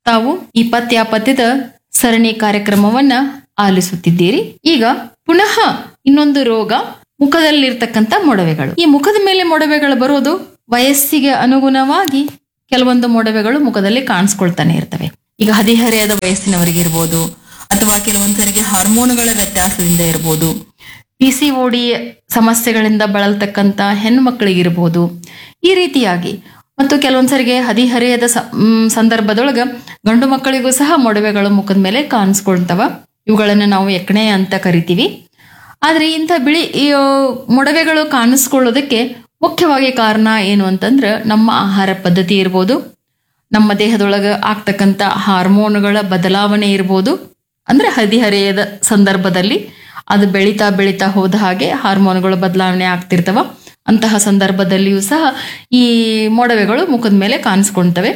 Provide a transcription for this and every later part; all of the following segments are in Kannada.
ತಾವು ಈ ಪತ್ಯ ಪದ್ಯದ ಸರಣಿ ಕಾರ್ಯಕ್ರಮವನ್ನ ಆಲಿಸುತ್ತಿದ್ದೀರಿ ಈಗ ಪುನಃ ಇನ್ನೊಂದು ರೋಗ ಮುಖದಲ್ಲಿರ್ತಕ್ಕಂಥ ಮೊಡವೆಗಳು ಈ ಮುಖದ ಮೇಲೆ ಮೊಡವೆಗಳು ಬರೋದು ವಯಸ್ಸಿಗೆ ಅನುಗುಣವಾಗಿ ಕೆಲವೊಂದು ಮೊಡವೆಗಳು ಮುಖದಲ್ಲಿ ಕಾಣಿಸ್ಕೊಳ್ತಾನೆ ಇರ್ತವೆ ಈಗ ಹದಿಹರೆಯದ ವಯಸ್ಸಿನವರಿಗಿರ್ಬೋದು ಅಥವಾ ಕೆಲವೊಂದ್ಸರಿಗೆ ಹಾರ್ಮೋನುಗಳ ವ್ಯತ್ಯಾಸದಿಂದ ಇರ್ಬೋದು ಪಿ ಸಿ ಓಡಿ ಸಮಸ್ಯೆಗಳಿಂದ ಬಳಲ್ತಕ್ಕಂಥ ಹೆಣ್ಮಕ್ಳಿಗಿರ್ಬೋದು ಈ ರೀತಿಯಾಗಿ ಮತ್ತು ಕೆಲವೊಂದ್ಸರಿಗೆ ಹದಿಹರೆಯದ ಸ- ಮ್, ಸಂದರ್ಭದೊಳಗ ಗಂಡು ಮಕ್ಕಳಿಗೂ ಸಹ ಮೊಡವೆಗಳು ಮುಖದ ಮೇಲೆ ಕಾಣಿಸ್ಕೊಳ್ತವ ಇವುಗಳನ್ನು ನಾವು ಎಕ್ಕಣೆ ಅಂತ ಕರಿತೀವಿ ಆದ್ರೆ ಇಂಥ ಬಿಳಿ ಈ, ಆ, ಮೊಡವೆಗಳು ಕಾಣಿಸ್ಕೊಳ್ಳೋದಕ್ಕೆ ಮುಖ್ಯವಾಗಿ ಕಾರಣ ಏನು ಅಂತಂದ್ರೆ ನಮ್ಮ ಆಹಾರ ಪದ್ಧತಿ ಇರ್ಬೋದು ನಮ್ಮ ದೇಹದೊಳಗ ಆಗ್ತಕ್ಕಂಥ ಹಾರ್ಮೋನುಗಳ ಬದಲಾವಣೆ ಇರ್ಬೋದು ಅಂದ್ರೆ ಹದಿಹರೆಯದ ಸಂದರ್ಭದಲ್ಲಿ ಅದು ಬೆಳೀತಾ ಬೆಳೀತಾ ಹೋದ ಹಾಗೆ ಹಾರ್ಮೋನುಗಳ ಬದಲಾವಣೆ ಆಗ್ತಿರ್ತವ ಅಂತಹ ಸಂದರ್ಭದಲ್ಲಿಯೂ ಸಹ ಈ ಮೊಡವೆಗಳು ಮುಖದ ಮೇಲೆ ಕಾಣಿಸ್ಕೊಳ್ತವೆ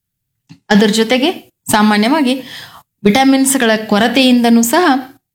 ಅದರ ಜೊತೆಗೆ ಸಾಮಾನ್ಯವಾಗಿ ವಿಟಮಿನ್ಸ್ಗಳ ಕೊರತೆಯಿಂದನೂ ಸಹ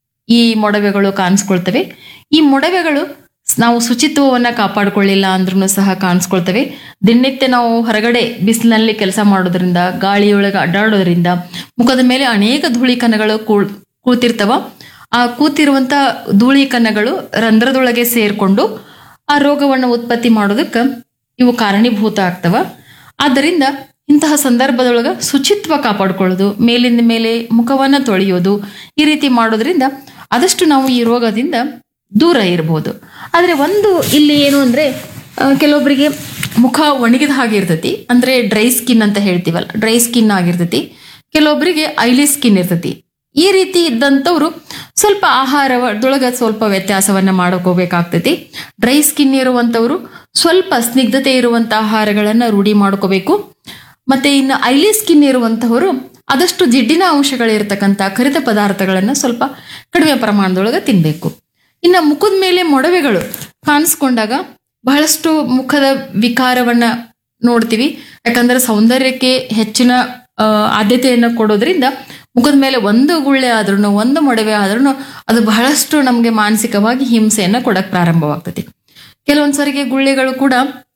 ಈ ಮೊಡವೆಗಳು ಕಾಣಿಸ್ಕೊಳ್ತವೆ ಈ ಮೊಡವೆಗಳು ನಾವು ಶುಚಿತ್ವವನ್ನ ಕಾಪಾಡಿಕೊಳ್ಳಿಲ್ಲ ಅಂದ್ರೂ ಸಹ ಕಾಣಿಸ್ಕೊಳ್ತವೆ ದಿನನಿತ್ಯ ನಾವು ಹೊರಗಡೆ ಬಿಸಿಲಿನಲ್ಲಿ ಕೆಲಸ ಮಾಡೋದ್ರಿಂದ ಗಾಳಿಯೊಳಗೆ ಅಡ್ಡಾಡೋದ್ರಿಂದ ಮುಖದ ಮೇಲೆ ಅನೇಕ ಧೂಳಿ ಕಣಗಳು ಕೂಳ್ ಕೂತಿರ್ತವ ಆ ಕೂತಿರುವಂತ ಧೂಳಿ ಕಣಗಳು ರಂಧ್ರದೊಳಗೆ ಸೇರ್ಕೊಂಡು ಆ ರೋಗವನ್ನು ಉತ್ಪತ್ತಿ ಮಾಡೋದಕ್ಕೆ ಇವು ಕಾರಣೀಭೂತ ಆಗ್ತವ ಆದ್ದರಿಂದ ಇಂತಹ ಸಂದರ್ಭದೊಳಗ ಶುಚಿತ್ವ ಕಾಪಾಡ್ಕೊಳ್ಳೋದು ಮೇಲಿಂದ ಮೇಲೆ ಮುಖವನ್ನ ತೊಳೆಯೋದು ಈ ರೀತಿ ಮಾಡೋದ್ರಿಂದ ಆದಷ್ಟು ನಾವು ಈ ರೋಗದಿಂದ ದೂರ ಇರ್ಬೋದು ಆದ್ರೆ ಒಂದು ಇಲ್ಲಿ ಏನು ಅಂದ್ರೆ ಆ, ಕೆಲವೊಬ್ಬರಿಗೆ ಮುಖ ಒಣಗಿದ ಹಾಗೆ ಇರ್ತೈತಿ ಅಂದ್ರೆ ಡ್ರೈ ಸ್ಕಿನ್ ಅಂತ ಹೇಳ್ತೀವಲ್ಲ ಡ್ರೈ ಸ್ಕಿನ್ ಆಗಿರ್ತೈತಿ ಕೆಲವೊಬ್ಬರಿಗೆ ಐಲಿ ಸ್ಕಿನ್ ಇರ್ತೈತಿ ಈ ರೀತಿ ಇದ್ದಂಥವ್ರು ಸ್ವಲ್ಪ ಆಹಾರದೊಳಗ ಸ್ವಲ್ಪ ವ್ಯತ್ಯಾಸವನ್ನ ಮಾಡ್ಕೋಬೇಕಾಗ್ತೈತಿ ಡ್ರೈ ಸ್ಕಿನ್ ಇರುವಂತವ್ರು ಸ್ವಲ್ಪ ಸ್ನಿಗ್ಧತೆ ಇರುವಂತ ಆಹಾರಗಳನ್ನ ರೂಢಿ ಮಾಡ್ಕೋಬೇಕು ಮತ್ತೆ ಇನ್ನು ಐಲಿ ಸ್ಕಿನ್ ಇರುವಂತಹವರು ಆದಷ್ಟು ಜಿಡ್ಡಿನ ಅಂಶಗಳಿರ್ತಕ್ಕಂಥ ಕರಿದ ಪದಾರ್ಥಗಳನ್ನ ಸ್ವಲ್ಪ ಕಡಿಮೆ ಪ್ರಮಾಣದೊಳಗೆ ತಿನ್ಬೇಕು ಇನ್ನು ಮುಖದ ಮೇಲೆ ಮೊಡವೆಗಳು ಕಾಣಿಸ್ಕೊಂಡಾಗ ಬಹಳಷ್ಟು ಮುಖದ ವಿಕಾರವನ್ನ ನೋಡ್ತೀವಿ ಯಾಕಂದ್ರೆ ಸೌಂದರ್ಯಕ್ಕೆ ಹೆಚ್ಚಿನ ಆ, ಆದ್ಯತೆಯನ್ನು ಕೊಡೋದ್ರಿಂದ ಮುಖದ ಮೇಲೆ ಒಂದು ಗುಳ್ಳೆ ಆದ್ರೂ ಒಂದು ಮೊಡವೆ ಆದ್ರೂ ಅದು ಬಹಳಷ್ಟು ನಮಗೆ ಮಾನಸಿಕವಾಗಿ ಹಿಂಸೆಯನ್ನ ಕೊಡಕ್ ಪ್ರಾರಂಭವಾಗ್ತದೆ ಕೆಲವೊಂದ್ಸರಿಗೆ ಗುಳ್ಳೆಗಳು ಕೂಡ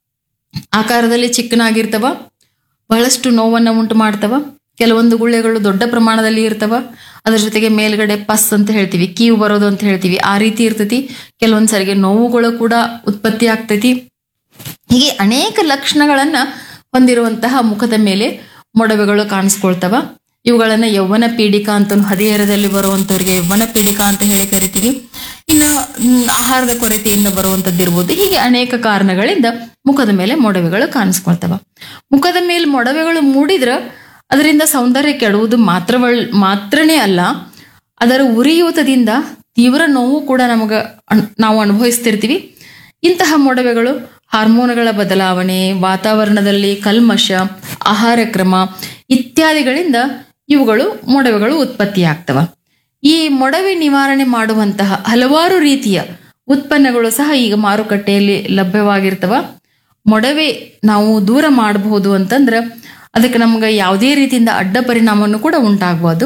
ಆಕಾರದಲ್ಲಿ ಚಿಕ್ಕನಾಗಿರ್ತವ ಬಹಳಷ್ಟು ನೋವನ್ನ ಉಂಟು ಮಾಡ್ತವ ಕೆಲವೊಂದು ಗುಳ್ಳೆಗಳು ದೊಡ್ಡ ಪ್ರಮಾಣದಲ್ಲಿ ಇರ್ತವ ಅದ್ರ ಜೊತೆಗೆ ಮೇಲ್ಗಡೆ ಪಸ್ ಅಂತ ಹೇಳ್ತೀವಿ ಕೀವು ಬರೋದು ಅಂತ ಹೇಳ್ತೀವಿ ಆ ರೀತಿ ಇರ್ತೈತಿ ಕೆಲವೊಂದ್ಸರಿಗೆ ನೋವುಗಳು ಕೂಡ ಉತ್ಪತ್ತಿ ಆಗ್ತೈತಿ ಹೀಗೆ ಅನೇಕ ಲಕ್ಷಣಗಳನ್ನ ಹೊಂದಿರುವಂತಹ ಮುಖದ ಮೇಲೆ ಮೊಡವೆಗಳು ಕಾಣಿಸ್ಕೊಳ್ತವ ಇವುಗಳನ್ನ ಯೌವನ ಪೀಡಿಕಾ ಅಂತ ಹದಿಹರದಲ್ಲಿ ಬರುವಂತವ್ರಿಗೆ ಯೌವನ ಪೀಡಿಕಾ ಅಂತ ಹೇಳಿ ಕರಿತೀವಿ ಇನ್ನು ಮ್, ಆಹಾರದ ಕೊರತೆಯಿಂದ ಬರುವಂತದ್ದಿರ್ಬೋದು ಹೀಗೆ ಅನೇಕ ಕಾರಣಗಳಿಂದ ಮುಖದ ಮೇಲೆ ಮೊಡವೆಗಳು ಕಾಣಿಸ್ಕೊಳ್ತವ ಮುಖದ ಮೇಲೆ ಮೊಡವೆಗಳು ಮೂಡಿದ್ರ ಅದರಿಂದ ಸೌಂದರ್ಯ ಕೆಡುವುದು ಮಾತ್ರವಳ್ ಮಾತ್ರನೇ ಅಲ್ಲ ಅದರ ಉರಿಯೂತದಿಂದ ತೀವ್ರ ನೋವು ಕೂಡ ನಮಗ ಅನ್- ನಾವು ಅನುಭವಿಸ್ತಿರ್ತೀವಿ ಇಂತಹ ಮೊಡವೆಗಳು ಹಾರ್ಮೋನುಗಳ ಬದಲಾವಣೆ ವಾತಾವರಣದಲ್ಲಿ ಕಲ್ಮಶ ಆಹಾರ ಕ್ರಮ ಇತ್ಯಾದಿಗಳಿಂದ ಇವುಗಳು ಮೊಡವೆಗಳು ಉತ್ಪತ್ತಿಯಾಗ್ತವ ಈ ಮೊಡವೆ ನಿವಾರಣೆ ಮಾಡುವಂತಹ ಹಲವಾರು ರೀತಿಯ ಉತ್ಪನ್ನಗಳು ಸಹ ಈಗ ಮಾರುಕಟ್ಟೆಯಲ್ಲಿ ಲಭ್ಯವಾಗಿರ್ತವ ಮೊಡವೆ ನಾವು ದೂರ ಮಾಡಬಹುದು ಅಂತಂದ್ರೆ ಅದಕ್ಕೆ ನಮ್ಗೆ ಯಾವುದೇ ರೀತಿಯಿಂದ ಅಡ್ಡ ಪರಿಣಾಮವನ್ನು ಕೂಡ ಉಂಟಾಗಬಹುದು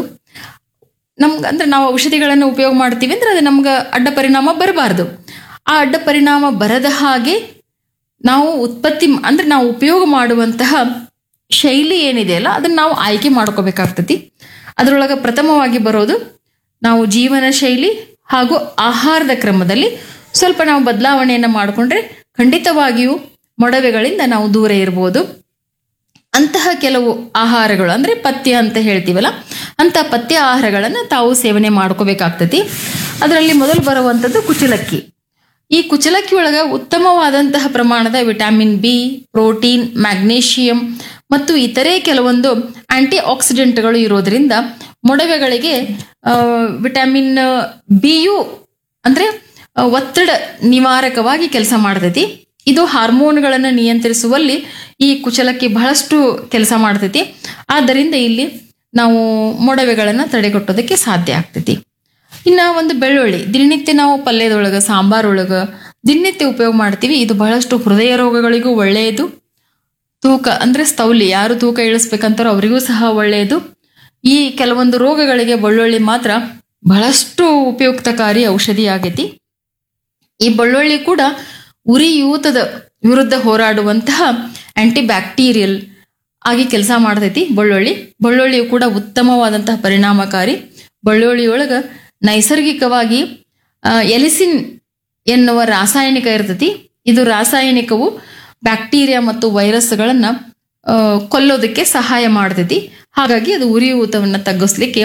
ನಮ್ಗೆ ಅಂದ್ರೆ ನಾವು ಔಷಧಿಗಳನ್ನು ಉಪಯೋಗ ಮಾಡ್ತೀವಿ ಅಂದ್ರೆ ಅದು ನಮ್ಗೆ ಅಡ್ಡ ಪರಿಣಾಮ ಬರಬಾರ್ದು ಆ ಅಡ್ಡ ಪರಿಣಾಮ ಬರದ ಹಾಗೆ ನಾವು ಉತ್ಪತ್ತಿ ಅಂದ್ರೆ ನಾವು ಉಪಯೋಗ ಮಾಡುವಂತಹ ಶೈಲಿ ಏನಿದೆ ಅಲ್ಲ ಅದನ್ನ ನಾವು ಆಯ್ಕೆ ಮಾಡ್ಕೋಬೇಕಾಗ್ತತಿ ಅದರೊಳಗೆ ಪ್ರಥಮವಾಗಿ ಬರೋದು ನಾವು ಜೀವನ ಶೈಲಿ ಹಾಗೂ ಆಹಾರದ ಕ್ರಮದಲ್ಲಿ ಸ್ವಲ್ಪ ನಾವು ಬದಲಾವಣೆಯನ್ನು ಮಾಡಿಕೊಂಡ್ರೆ ಖಂಡಿತವಾಗಿಯೂ ಮೊಡವೆಗಳಿಂದ ನಾವು ದೂರ ಇರ್ಬೋದು ಅಂತಹ ಕೆಲವು ಆಹಾರಗಳು ಅಂದ್ರೆ ಪಥ್ಯ ಅಂತ ಹೇಳ್ತೀವಲ್ಲ ಅಂತ ಪಥ್ಯ ಆಹಾರಗಳನ್ನು ತಾವು ಸೇವನೆ ಮಾಡ್ಕೋಬೇಕಾಗ್ತತಿ ಅದರಲ್ಲಿ ಮೊದಲು ಬರುವಂಥದ್ದು ಕುಚಲಕ್ಕಿ ಈ ಕುಚಲಕ್ಕಿ ಒಳಗ ಉತ್ತಮವಾದಂತಹ ಪ್ರಮಾಣದ ವಿಟಮಿನ್ ಬಿ ಪ್ರೋಟೀನ್ ಮ್ಯಾಗ್ನೇಷಿಯಂ ಮತ್ತು ಇತರೆ ಕೆಲವೊಂದು ಆಂಟಿ ಆಕ್ಸಿಡೆಂಟ್ಗಳು ಇರೋದ್ರಿಂದ ಮೊಡವೆಗಳಿಗೆ ಆ, ವಿಟಮಿನ್ ಬಿಯು ಅಂದ್ರೆ ಆ, ಒತ್ತಡ ನಿವಾರಕವಾಗಿ ಕೆಲಸ ಮಾಡ್ತೈತಿ ಇದು ಹಾರ್ಮೋನ್ಗಳನ್ನು ನಿಯಂತ್ರಿಸುವಲ್ಲಿ ಈ ಕುಚಲಕ್ಕಿ ಬಹಳಷ್ಟು ಕೆಲಸ ಮಾಡ್ತೈತಿ ಆದ್ದರಿಂದ ಇಲ್ಲಿ ನಾವು ಮೊಡವೆಗಳನ್ನು ತಡೆಗಟ್ಟೋದಕ್ಕೆ ಸಾಧ್ಯ ಆಗ್ತೈತಿ ಇನ್ನ ಒಂದು ಬೆಳ್ಳುಳ್ಳಿ ದಿನನಿತ್ಯ ನಾವು ಪಲ್ಯದೊಳಗ ಸಾಂಬಾರೊಳಗ ದಿನನಿತ್ಯ ಉಪಯೋಗ ಮಾಡ್ತೀವಿ ಇದು ಬಹಳಷ್ಟು ಹೃದಯ ರೋಗಗಳಿಗೂ ಒಳ್ಳೆಯದು ತೂಕ ಅಂದ್ರೆ ಸ್ಥೌಲಿ ಯಾರು ತೂಕ ಇಳಿಸ್ಬೇಕಂತಾರೋ ಅವರಿಗೂ ಸಹ ಒಳ್ಳೆಯದು ಈ ಕೆಲವೊಂದು ರೋಗಗಳಿಗೆ ಬೆಳ್ಳುಳ್ಳಿ ಮಾತ್ರ ಬಹಳಷ್ಟು ಉಪಯುಕ್ತಕಾರಿ ಔಷಧಿ ಆಗೈತಿ ಈ ಬೆಳ್ಳುಳ್ಳಿ ಕೂಡ ಉರಿಯೂತದ ವಿರುದ್ಧ ಹೋರಾಡುವಂತಹ ಆಂಟಿ ಬ್ಯಾಕ್ಟೀರಿಯಲ್ ಆಗಿ ಕೆಲಸ ಮಾಡ್ತೈತಿ ಬೆಳ್ಳುಳ್ಳಿ ಬೆಳ್ಳುಳ್ಳಿಯು ಕೂಡ ಉತ್ತಮವಾದಂತಹ ಪರಿಣಾಮಕಾರಿ ಬೆಳ್ಳುಳ್ಳಿಯೊಳಗ ನೈಸರ್ಗಿಕವಾಗಿ ಆ, ಎಲಿಸಿನ್ ಎನ್ನುವ ರಾಸಾಯನಿಕ ಇರ್ತೈತಿ ಇದು ರಾಸಾಯನಿಕವು ಬ್ಯಾಕ್ಟೀರಿಯಾ ಮತ್ತು ವೈರಸ್ಗಳನ್ನ ಆ, ಕೊಲ್ಲೋದಕ್ಕೆ ಸಹಾಯ ಮಾಡ್ತೈತಿ ಹಾಗಾಗಿ ಅದು ಉರಿಯೂತವನ್ನ ತಗ್ಗಿಸ್ಲಿಕ್ಕೆ